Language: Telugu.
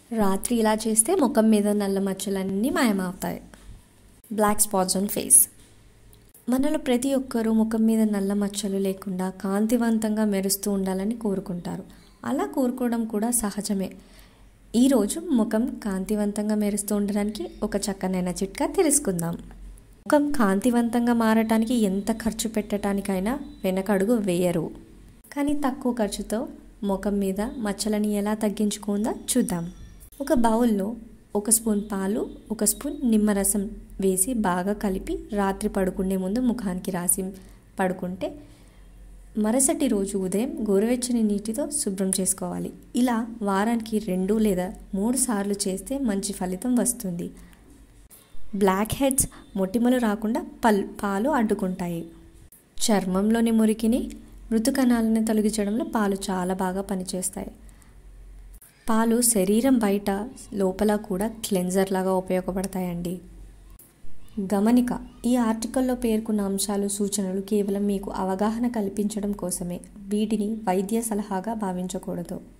రాత్రి ఇలా చేస్తే ముఖం మీద నల్ల మచ్చలన్నీ మాయమవుతాయి బ్లాక్ స్పాట్స్ ఆన్ ఫేస్ మనలో ప్రతి ఒక్కరూ ముఖం మీద నల్ల మచ్చలు లేకుండా కాంతివంతంగా మెరుస్తూ ఉండాలని కోరుకుంటారు అలా కోరుకోవడం కూడా సహజమే ఈరోజు ముఖం కాంతివంతంగా మెరుస్తూ ఉండడానికి ఒక చక్కనైన చిట్కా తెలుసుకుందాం ముఖం కాంతివంతంగా మారటానికి ఎంత ఖర్చు పెట్టడానికైనా వెనకడుగు వేయరు కానీ తక్కువ ఖర్చుతో ముఖం మీద మచ్చలని ఎలా తగ్గించుకుందా చూద్దాం ఒక బౌల్లో ఒక స్పూన్ పాలు ఒక స్పూన్ నిమ్మరసం వేసి బాగా కలిపి రాత్రి పడుకునే ముందు ముఖానికి రాసి పడుకుంటే మరుసటి రోజు ఉదయం గోరువెచ్చని నీటితో శుభ్రం చేసుకోవాలి ఇలా వారానికి రెండు లేదా మూడు సార్లు చేస్తే మంచి ఫలితం వస్తుంది బ్లాక్ హెడ్స్ మొటిమలు రాకుండా పల్ పాలు అడ్డుకుంటాయి చర్మంలోని మురికిని మృతు కణాలను తొలగించడంలో పాలు చాలా బాగా పనిచేస్తాయి పాలు శరీరం బయట లోపల కూడా క్లెన్జర్ లాగా ఉపయోగపడతాయండి గమనిక ఈ ఆర్టికల్లో పేర్కొన్న అంశాలు సూచనలు కేవలం మీకు అవగాహన కల్పించడం కోసమే వీటిని వైద్య సలహాగా భావించకూడదు